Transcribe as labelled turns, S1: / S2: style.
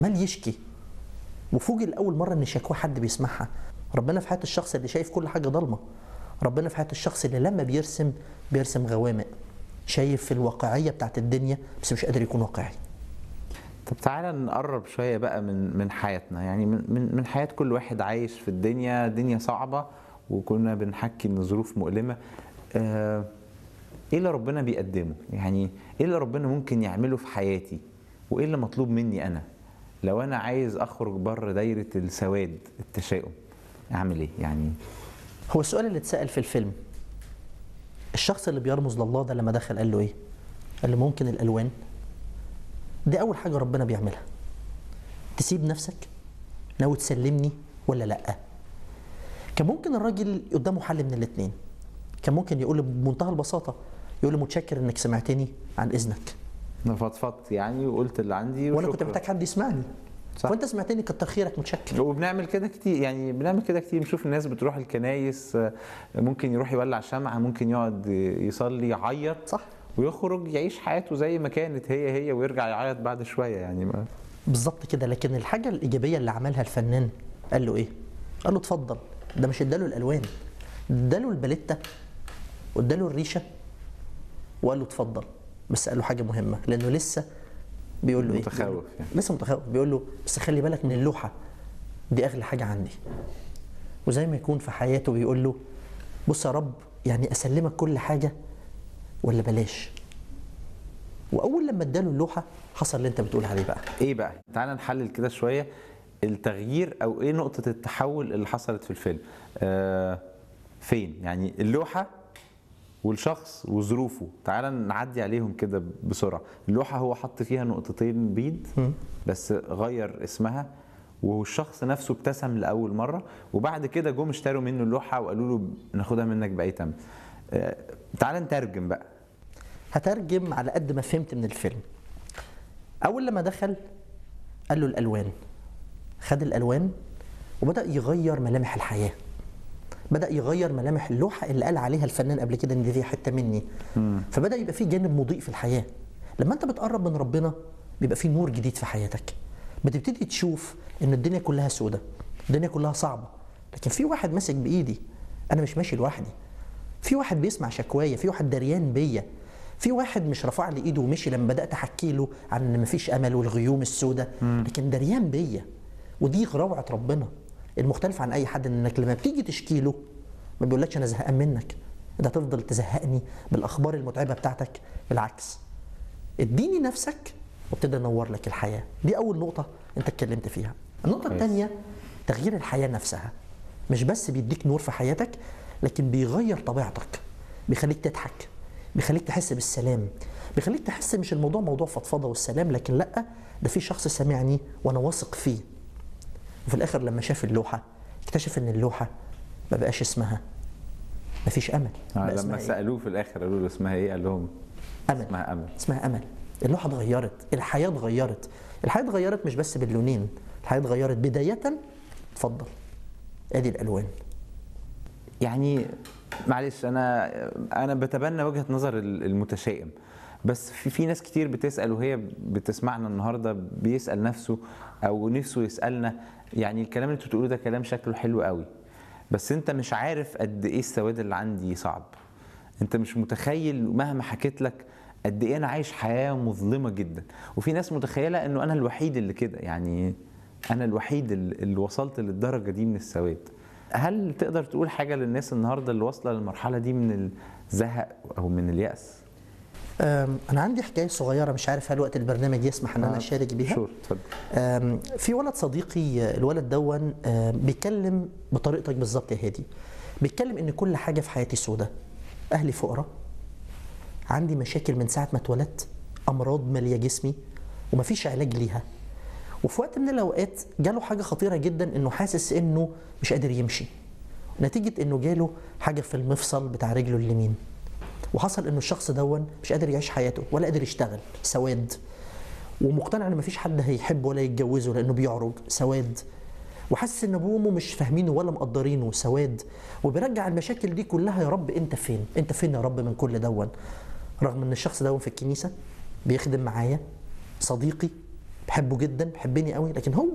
S1: عمال يشكي وفوجئ لاول مره ان شكوى حد بيسمعها ربنا في حياه الشخص اللي شايف كل حاجه ضلمه ربنا في حياه الشخص اللي لما بيرسم بيرسم غوامق شايف الواقعيه بتاعت الدنيا بس مش قادر يكون واقعي
S2: طب تعالى نقرب شويه بقى من من حياتنا يعني من من من حياه كل واحد عايش في الدنيا دنيا صعبه وكنا بنحكي ان ظروف مؤلمه آه ايه اللي ربنا بيقدمه يعني ايه اللي ربنا ممكن يعمله في حياتي وايه اللي مطلوب مني انا لو انا عايز اخرج بره دايره السواد التشاؤم اعمل ايه يعني
S1: هو السؤال اللي اتسال في الفيلم الشخص اللي بيرمز لله ده لما دخل قال له ايه قال له ممكن الالوان دي اول حاجه ربنا بيعملها تسيب نفسك ناوي تسلمني ولا لا كان ممكن الراجل قدامه حل من الاثنين كان ممكن يقول له بمنتهى البساطه يقول له متشكر انك سمعتني عن اذنك
S2: انا فضفضت يعني وقلت اللي عندي
S1: وانا كنت
S2: وشكراً.
S1: محتاج حد يسمعني
S2: صح.
S1: وانت سمعتني كتر خيرك متشكر
S2: وبنعمل كده كتير يعني بنعمل كده كتير نشوف الناس بتروح الكنايس آه، ممكن يروح يولع شمعة ممكن يقعد يصلي يعيط
S1: صح
S2: ويخرج يعيش حياته زي ما كانت هي هي ويرجع يعيط بعد شوية يعني ما
S1: بالظبط كده لكن الحاجه الايجابيه اللي عملها الفنان قال له ايه قال له اتفضل ده مش اداله الالوان اداله الباليتا واداله الريشه وقال له اتفضل بس قال له حاجه مهمه لانه لسه بيقول له ايه
S2: متخوف يعني.
S1: لسه متخوف بيقول له بس خلي بالك من اللوحه دي اغلى حاجه عندي وزي ما يكون في حياته بيقول له بص يا رب يعني اسلمك كل حاجه ولا بلاش واول لما اداله اللوحه حصل اللي انت بتقول عليه بقى
S2: ايه بقى تعال نحلل كده شوية التغيير او ايه نقطة التحول اللي حصلت في الفيلم آه فين يعني اللوحة والشخص وظروفه تعال نعدي عليهم كده بسرعة اللوحة هو حط فيها نقطتين بيض بس غير اسمها والشخص نفسه ابتسم لأول مرة وبعد كده جم اشتروا منه اللوحة وقالوا له ناخدها منك بأي تمن آه تعال نترجم بقى
S1: هترجم على قد ما فهمت من الفيلم اول لما دخل قال له الالوان خد الالوان وبدا يغير ملامح الحياه بدا يغير ملامح اللوحه اللي قال عليها الفنان قبل كده ان دي حته مني فبدا يبقى في جانب مضيء في الحياه لما انت بتقرب من ربنا بيبقى في نور جديد في حياتك بتبتدي تشوف ان الدنيا كلها سودة الدنيا كلها صعبه لكن في واحد ماسك بايدي انا مش ماشي لوحدي في واحد بيسمع شكوايا في واحد دريان بيا في واحد مش رفع لي ايده ومشي لما بدات احكي له عن ان مفيش امل والغيوم السوداء لكن دريان بيا ودي روعه ربنا المختلف عن اي حد انك لما بتيجي تشكي له ما بيقولكش انا زهقان منك ده تفضل تزهقني بالاخبار المتعبه بتاعتك بالعكس اديني نفسك وابتدي انور لك الحياه دي اول نقطه انت اتكلمت فيها النقطه
S2: كويس.
S1: الثانيه تغيير الحياه نفسها مش بس بيديك نور في حياتك لكن بيغير طبيعتك بيخليك تضحك بيخليك تحس بالسلام بيخليك تحس مش الموضوع موضوع فضفضه والسلام لكن لا ده في شخص سامعني وانا واثق فيه وفي الاخر لما شاف اللوحه اكتشف ان اللوحه ما بقاش اسمها مفيش امل
S2: آه
S1: بقى
S2: لما
S1: اسمها إيه؟
S2: سألوه في الآخر قالوا له اسمها ايه قال لهم
S1: امل
S2: اسمها أمل
S1: اسمها امل اللوحه اتغيرت الحياه اتغيرت الحياه اتغيرت مش بس باللونين الحياه اتغيرت بدايه اتفضل ادي الالوان
S2: يعني معلش انا انا بتبنى وجهه نظر المتشائم بس في في ناس كتير بتسال وهي بتسمعنا النهارده بيسال نفسه او نفسه يسالنا يعني الكلام اللي انتوا بتقولوه ده كلام شكله حلو قوي بس انت مش عارف قد ايه السواد اللي عندي صعب انت مش متخيل مهما حكيت لك قد ايه انا عايش حياه مظلمه جدا وفي ناس متخيله انه انا الوحيد اللي كده يعني انا الوحيد اللي اللي وصلت للدرجه دي من السواد هل تقدر تقول حاجه للناس النهارده اللي واصله للمرحله دي من الزهق او من الياس
S1: أم، انا عندي حكايه صغيره مش عارف هل وقت البرنامج يسمح ان انا اشارك بيها
S2: شور اتفضل
S1: أم، في ولد صديقي آه، الولد دون آه، بيتكلم بطريقتك بالظبط يا هادي بيتكلم ان كل حاجه في حياتي سودة اهلي فقراء عندي مشاكل من ساعه ما اتولدت امراض ماليه جسمي ومفيش علاج ليها وفي وقت من الاوقات جاله حاجه خطيره جدا انه حاسس انه مش قادر يمشي نتيجه انه جاله حاجه في المفصل بتاع رجله اليمين وحصل انه الشخص دون مش قادر يعيش حياته ولا قادر يشتغل سواد ومقتنع ان مفيش حد هيحبه ولا يتجوزه لانه بيعرج سواد وحاسس ان ابوه وامه مش فاهمينه ولا مقدرينه سواد وبيرجع المشاكل دي كلها يا رب انت فين انت فين يا رب من كل دون رغم ان الشخص دون في الكنيسه بيخدم معايا صديقي بحبه جدا بحبني قوي لكن هو